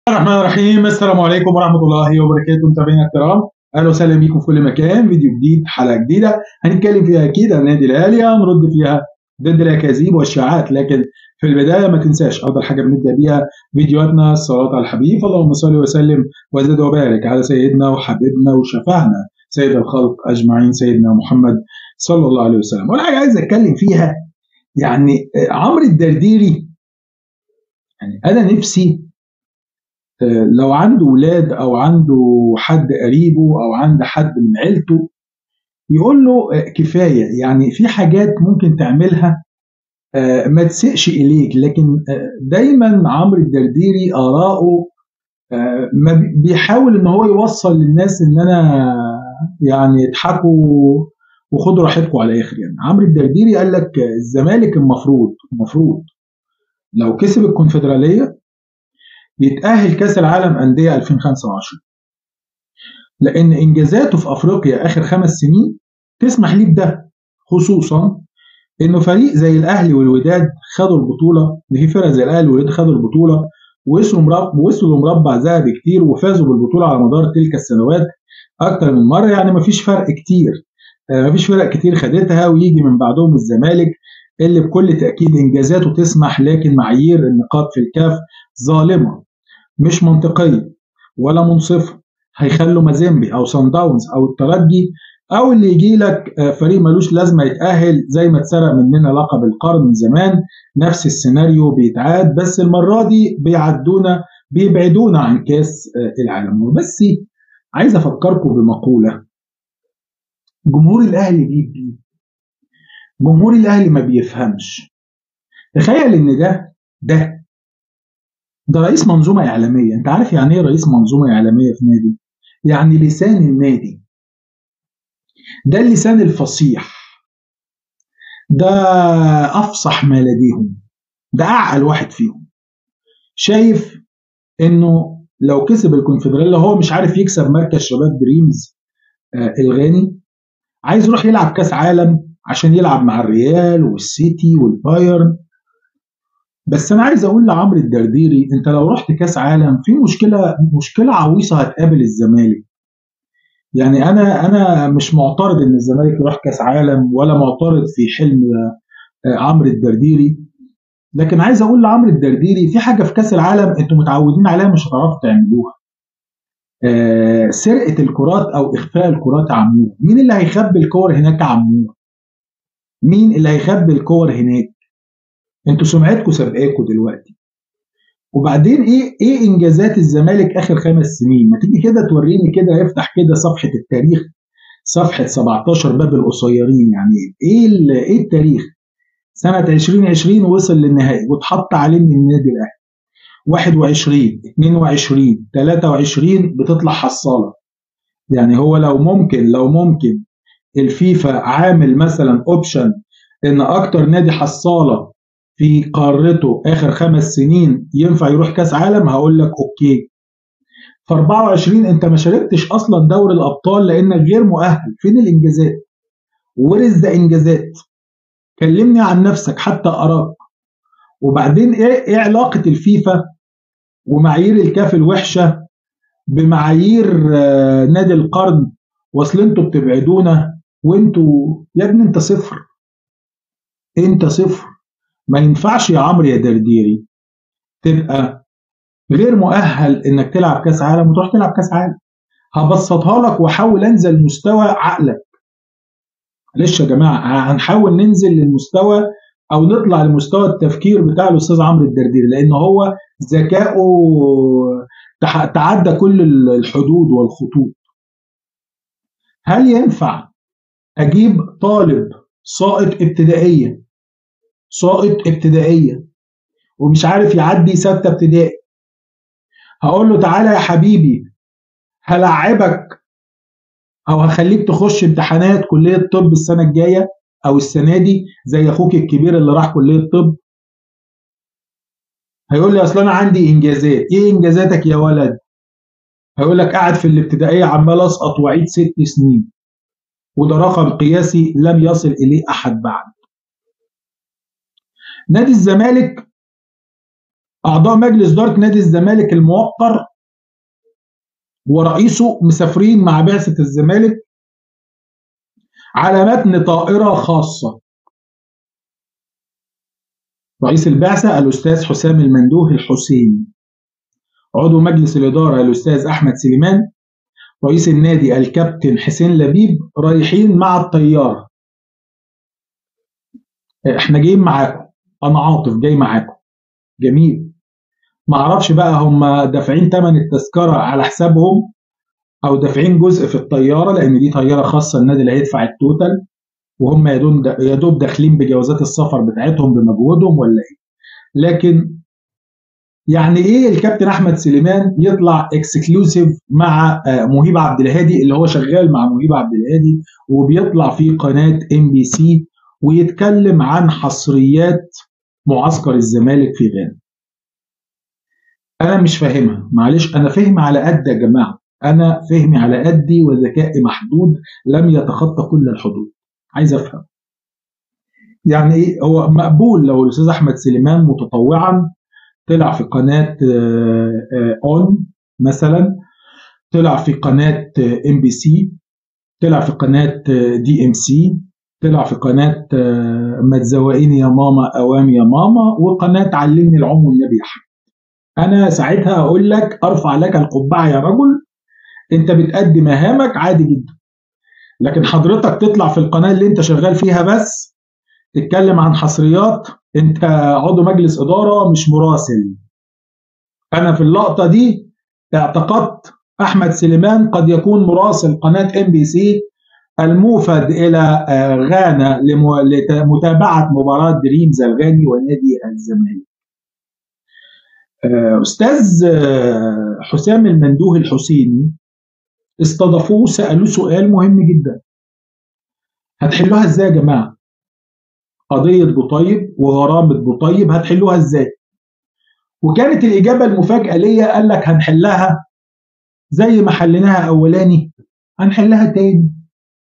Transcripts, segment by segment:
الرحمن الرحيم السلام عليكم ورحمة الله وبركاته متابعينا الكرام أهلا وسهلا بيكم في كل مكان فيديو جديد حلقة جديدة هنتكلم فيها أكيد عن النادي الأهلي هنرد فيها ضد الأكاذيب والشائعات لكن في البداية ما تنساش أفضل حاجة بنبدأ بيها فيديوهاتنا الصلاة على الحبيب اللهم صل وسلم وزد وبارك على سيدنا وحبيبنا وشفعنا سيد الخلق أجمعين سيدنا محمد صلى الله عليه وسلم ولا حاجة عايز أتكلم فيها يعني عمرو الدرديري يعني أنا نفسي لو عنده ولاد او عنده حد قريبه او عنده حد من عيلته يقول له كفايه يعني في حاجات ممكن تعملها ما تسقش اليك لكن دايما عمرو الدرديري اراءه ما بيحاول ان هو يوصل للناس ان انا يعني اضحكوا وخدوا راحتكم على الاخر يعني عمرو الدرديري قال لك الزمالك المفروض المفروض لو كسب الكونفدراليه يتأهل كأس العالم أندية 2025 لأن إنجازاته في أفريقيا آخر خمس سنين تسمح ليه بده خصوصا إنه فريق زي الأهلي والوداد خدوا البطولة في فرق زي الأهلي والوداد خدوا البطولة ووصلوا مربع وصلوا لمربع ذهبي كتير وفازوا بالبطولة على مدار تلك السنوات أكتر من مرة يعني مفيش فرق كتير مفيش فرق كتير خدتها ويجي من بعدهم الزمالك اللي بكل تأكيد إنجازاته تسمح لكن معايير النقاط في الكاف ظالمة مش منطقية ولا منصفة هيخلوا مازيمبي أو سان داونز أو الترجي أو اللي يجي لك فريق ملوش لازمة يتأهل زي ما اتسرق مننا لقب القرن من زمان نفس السيناريو بيتعاد بس المرة دي بيعدونا بيبعدونا عن كاس العالم وبس عايز أفكركم بمقولة جمهور الأهلي بيبي جمهور الأهلي ما بيفهمش تخيل إن ده ده ده رئيس منظومة إعلامية أنت عارف يعني إيه رئيس منظومة إعلامية في نادي يعني لسان النادي ده اللسان الفصيح ده أفصح ما لديهم ده أعقل واحد فيهم شايف إنه لو كسب الكونفدرالية هو مش عارف يكسب مركز شباب دريمز آه الغاني عايز يروح يلعب كاس عالم عشان يلعب مع الريال والسيتي والبايرن بس انا عايز اقول لعمرو الدرديري انت لو رحت كاس عالم في مشكله مشكله عويصه هتقابل الزمالك يعني انا انا مش معترض ان الزمالك يروح كاس عالم ولا معترض في حلم عمرو الدرديري لكن عايز اقول لعمرو الدرديري في حاجه في كاس العالم انتوا متعودين عليها مش هتعرفوا تعملوها آه سرقه الكرات او اخفاء الكرات عموما مين اللي هيخبي الكور هناك عموما مين اللي هيخبي الكور هناك انتوا سمعتكم سابقاكم دلوقتي وبعدين ايه ايه انجازات الزمالك اخر خمس سنين ما تيجي كده توريني كده افتح كده صفحه التاريخ صفحه 17 باب القصيرين يعني ايه ايه التاريخ سنه 2020 وصل للنهائي واتحط عليه من النادي الاهلي 21 22 23 بتطلع حصاله يعني هو لو ممكن لو ممكن الفيفا عامل مثلا اوبشن ان اكتر نادي حصاله في قارته اخر خمس سنين ينفع يروح كاس عالم هقول لك اوكي في 24 انت ما شاركتش اصلا دوري الابطال لانك غير مؤهل فين الانجازات ورز ذا انجازات كلمني عن نفسك حتى اراك وبعدين ايه ايه علاقه الفيفا ومعايير الكاف الوحشه بمعايير نادي القرن واصل انتوا بتبعدونا وانتوا يا ابني انت صفر انت صفر ما ينفعش يا عمرو يا درديري تبقى غير مؤهل انك تلعب كاس عالم وتروح تلعب كاس عالم هبسطها لك واحاول انزل مستوى عقلك معلش يا جماعه هنحاول ننزل للمستوى او نطلع لمستوى التفكير بتاع الاستاذ عمرو الدرديري لان هو ذكائه تعدى كل الحدود والخطوط هل ينفع اجيب طالب ساقط ابتدائيه ساقط ابتدائيه ومش عارف يعدي سته ابتدائي هقول له تعالى يا حبيبي هلعبك او هخليك تخش امتحانات كليه الطب السنه الجايه او السنه دي زي اخوك الكبير اللي راح كليه الطب هيقول لي اصل انا عندي انجازات ايه انجازاتك يا ولد هيقول لك قاعد في الابتدائيه عمال اسقط واعيد ست سنين وده رقم قياسي لم يصل اليه احد بعد نادي الزمالك اعضاء مجلس اداره نادي الزمالك الموقر ورئيسه مسافرين مع بعثه الزمالك على متن طائره خاصه رئيس البعثه الاستاذ حسام المندوه الحسيني عضو مجلس الاداره الاستاذ احمد سليمان رئيس النادي الكابتن حسين لبيب رايحين مع الطياره احنا جايين معاكم انا عاطف جاي معاكم جميل ما اعرفش بقى هم دافعين ثمن التذكره على حسابهم او دافعين جزء في الطياره لان دي طياره خاصه النادي اللي هيدفع التوتال وهم يا دوب داخلين بجوازات السفر بتاعتهم بمجهودهم ولا ايه لكن يعني ايه الكابتن احمد سليمان يطلع اكسكلوسيف مع مهيب عبد الهادي اللي هو شغال مع مهيب عبد الهادي وبيطلع في قناه ام بي سي ويتكلم عن حصريات معسكر الزمالك في غانا انا مش فاهمها معلش انا فهمي على قد يا جماعه انا فهمي على قدي وذكائي محدود لم يتخطى كل الحدود عايز افهم يعني ايه هو مقبول لو الاستاذ احمد سليمان متطوعا طلع في قناه اون مثلا طلع في قناه ام بي سي طلع في قناه دي ام سي طلع في قناه ما تزوقيني يا ماما اوام يا ماما وقناه علمني العم والنبي يا حبيبي انا ساعتها اقول لك ارفع لك القبعه يا رجل انت بتأدي مهامك عادي جدا لكن حضرتك تطلع في القناه اللي انت شغال فيها بس تتكلم عن حصريات انت عضو مجلس اداره مش مراسل انا في اللقطه دي اعتقدت احمد سليمان قد يكون مراسل قناه ام بي سي الموفد الى غانا لمتابعه مباراه دريمز الغاني ونادي الزمالك استاذ حسام المندوه الحسيني استضافوه سالوه سؤال مهم جدا هتحلوها ازاي يا جماعه قضيه بوطيب وغرامه بوطيب هتحلوها ازاي وكانت الاجابه المفاجاه ليا قال لك هنحلها زي ما حليناها اولاني هنحلها تاني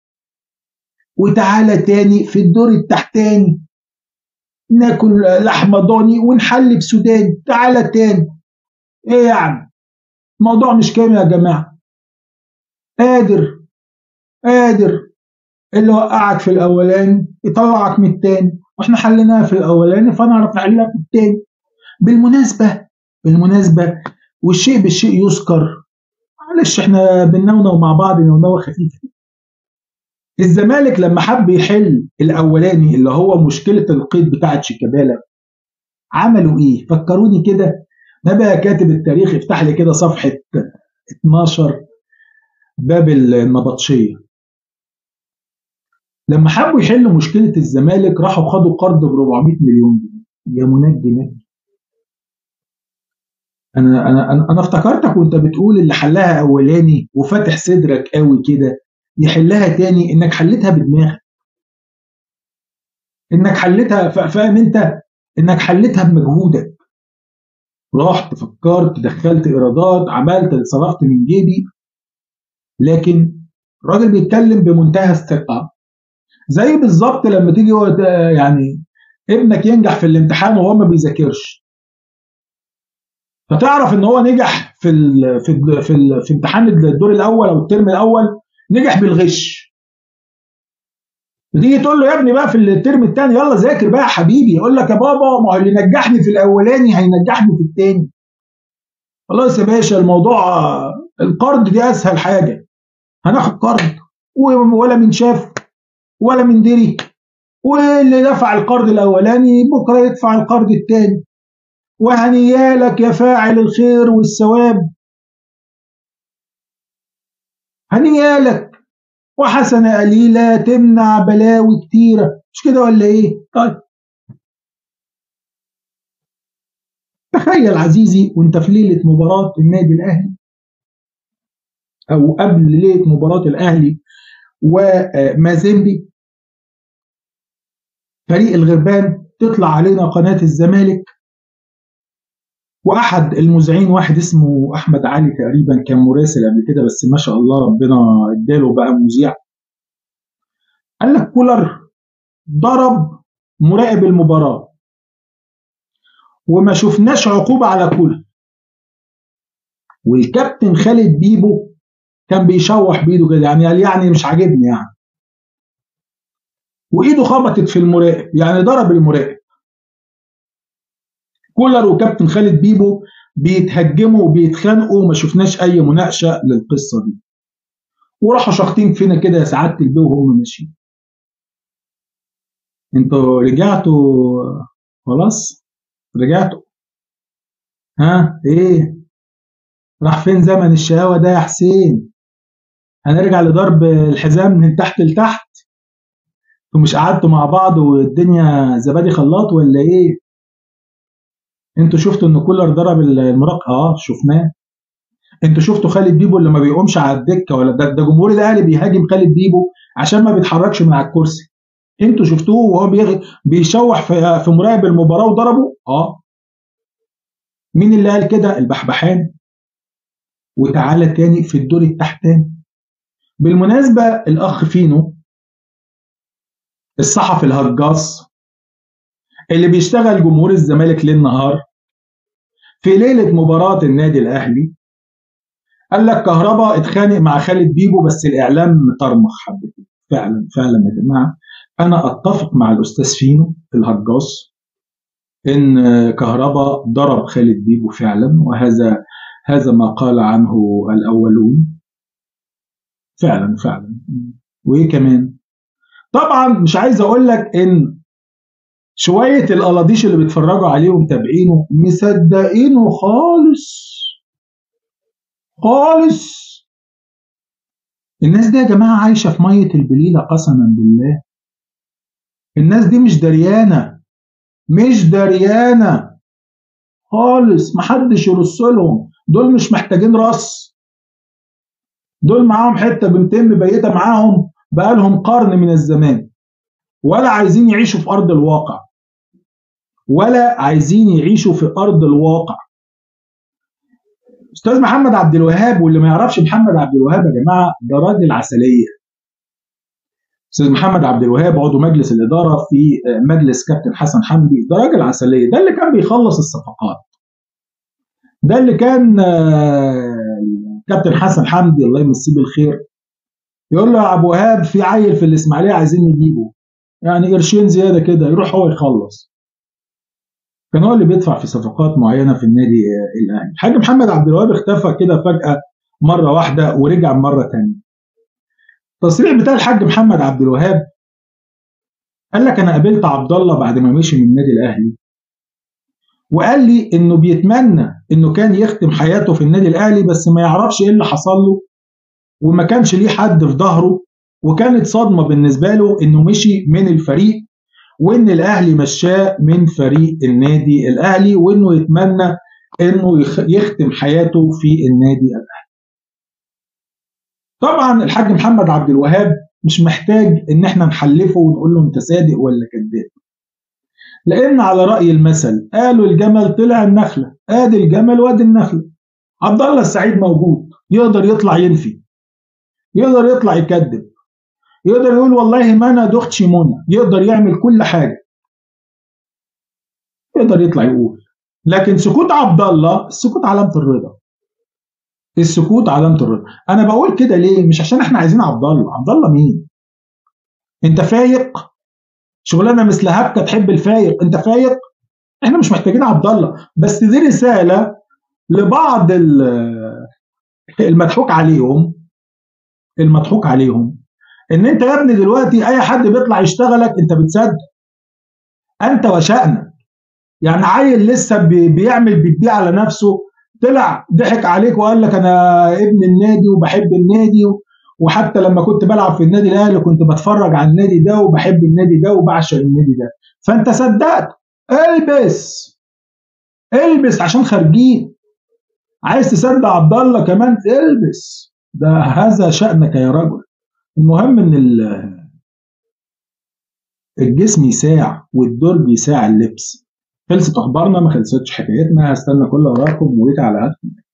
وتعالى تاني في الدور التحتاني ناكل لحمه ضاني ونحلب سوداني تعالى تاني ايه يعني الموضوع مش كام يا جماعه قادر قادر اللي وقعك في الاولاني يطلعك من التاني واحنا حليناها في الاولاني فنعرف نحلها في التاني بالمناسبه بالمناسبه والشيء بالشيء يذكر معلش احنا بننونو مع بعض نونوه خفيفه الزمالك لما حب يحل الاولاني اللي هو مشكله القيد بتاعه شيكابالا عملوا ايه فكروني كده ده بقى كاتب التاريخ افتح لي كده صفحه 12 باب النبطشيه لما حبوا يحلوا مشكله الزمالك راحوا خدوا قرض ب 400 مليون جنيه يا منجي نجي انا انا انا افتكرتك وانت بتقول اللي حلها اولاني وفاتح صدرك قوي كده يحلها تاني انك حلتها بدماغك انك حلتها فاهم انت انك حلتها بمجهودك رحت فكرت دخلت ايرادات عملت صرفت من جيبي لكن الراجل بيتكلم بمنتهى الثقه زي بالظبط لما تيجي يعني ابنك ينجح في الامتحان وهو ما بيذاكرش فتعرف ان هو نجح في ال في ال في, ال في امتحان الدور الاول او الترم الاول نجح بالغش وتيجي تقول له يا ابني بقى في الترم الثاني يلا ذاكر بقى يا حبيبي يقول لك يا بابا ما هو اللي نجحني في الاولاني هينجحني في الثاني خلاص يا باشا الموضوع القرض دي اسهل حاجه هناخد قرض ولا من شاف ولا من دري واللي دفع القرض الاولاني بكره يدفع القرض الثاني وهنيالك يا فاعل الخير والثواب هنيالك وحسنة قليلة تمنع بلاوي كتيرة مش كده ولا ايه طيب تخيل عزيزي وانت في ليلة مباراة النادي الأهلي أو قبل ليلة مباراة الأهلي ومازيمبي فريق الغربان تطلع علينا قناة الزمالك واحد المذيعين واحد اسمه احمد علي تقريبا كان مراسل قبل كده بس ما شاء الله ربنا اداله بقى مذيع قال لك كولر ضرب مراقب المباراه وما شفناش عقوبة على كولر والكابتن خالد بيبو كان بيشوح بايده كده يعني قال يعني مش عاجبني يعني وايده خبطت في المراقب يعني ضرب المراقب كولر وكابتن خالد بيبو بيتهجموا وبيتخانقوا وما شفناش اي مناقشه للقصه دي وراحوا شاخطين فينا كده يا سعاده البيه وهم ماشيين انتوا رجعتوا خلاص رجعتوا ها ايه راح فين زمن الشقاوه ده يا حسين هنرجع لضرب الحزام من تحت لتحت انتوا مش قعدتوا مع بعض والدنيا زبادي خلاط ولا ايه انتوا شفتوا ان كولر ضرب المراق اه شفناه انتوا شفتوا خالد بيبو اللي ما بيقومش على الدكه ولا ده, ده جمهور الاهلي بيهاجم خالد بيبو عشان ما بيتحركش من على الكرسي انتوا شفتوه وهو بيشوح في, في مراقب المباراه وضربه اه مين اللي قال كده البحبحان وتعالى تاني في الدور التحتاني بالمناسبه الاخ فينو الصحفي الهجاص اللي بيشتغل جمهور الزمالك ليل نهار في ليله مباراه النادي الاهلي قال لك كهربا اتخانق مع خالد بيبو بس الاعلام مطرمخ حبتين فعلا فعلا يا جماعه انا اتفق مع الاستاذ فينو في الهجاص ان كهربا ضرب خالد بيبو فعلا وهذا هذا ما قال عنه الاولون فعلا فعلا وايه كمان طبعا مش عايز اقول لك ان شويه القلاضيش اللي بيتفرجوا عليه ومتابعينه مصدقينه خالص خالص الناس دي يا جماعه عايشه في ميه البليله قسما بالله الناس دي مش دريانه مش دريانه خالص محدش يرص لهم دول مش محتاجين رص دول معاهم حته بنتين مبيته معاهم بقالهم قرن من الزمان ولا عايزين يعيشوا في ارض الواقع ولا عايزين يعيشوا في ارض الواقع استاذ محمد عبد الوهاب واللي ما يعرفش محمد عبد الوهاب يا جماعه ده راجل عسليه استاذ محمد عبد الوهاب عضو مجلس الاداره في مجلس كابتن حسن حمدي ده راجل عسليه ده اللي كان بيخلص الصفقات ده اللي كان كابتن حسن حمدي الله يمسيه بالخير يقول له يا ابو وهاب في عيل في الاسماعيليه عايزين نجيبه يعني قرشين زياده كده يروح هو يخلص كان هو اللي بيدفع في صفقات معينه في النادي الاهلي الحاج محمد عبد الوهاب اختفى كده فجاه مره واحده ورجع مره ثانيه التصريح بتاع الحاج محمد عبد الوهاب قال لك انا قابلت عبد الله بعد ما مشي من النادي الاهلي وقال لي انه بيتمنى انه كان يختم حياته في النادي الاهلي بس ما يعرفش ايه اللي حصل له وما كانش ليه حد في ظهره وكانت صدمه بالنسبه له انه مشي من الفريق وان الاهلي مشاه من فريق النادي الاهلي وانه يتمنى انه يختم حياته في النادي الاهلي. طبعا الحاج محمد عبد الوهاب مش محتاج ان احنا نحلفه ونقول له انت صادق ولا كذاب. لان على راي المثل قالوا الجمل طلع النخله ادي الجمل وادي النخله. عبد الله السعيد موجود يقدر يطلع ينفي يقدر يطلع يكذب يقدر يقول والله ما انا دخت منى يقدر يعمل كل حاجه يقدر يطلع يقول لكن سكوت عبد الله السكوت علامه الرضا السكوت علامه الرضا انا بقول كده ليه مش عشان احنا عايزين عبد الله عبد الله مين انت فايق شغلانه مثل هبكه تحب الفايق انت فايق احنا مش محتاجين عبد الله بس دي رساله لبعض المضحوك عليهم المضحوك عليهم ان انت يا ابني دلوقتي اي حد بيطلع يشتغلك انت بتصدق انت وشأنك يعني عيل لسه بيعمل بيبيع على نفسه طلع ضحك عليك وقال لك انا ابن النادي وبحب النادي وحتى لما كنت بلعب في النادي الاهلي كنت بتفرج على النادي ده وبحب النادي ده وبعشق النادي ده فانت صدقت البس البس عشان خارجين عايز تصدق عبد الله كمان البس ده هذا شأنك يا رجل المهم ان الجسم يساع والدرج يساع اللبس خلصت اخبارنا ما خلصتش حكايتنا هستنى كل اراءكم ويت على قدكم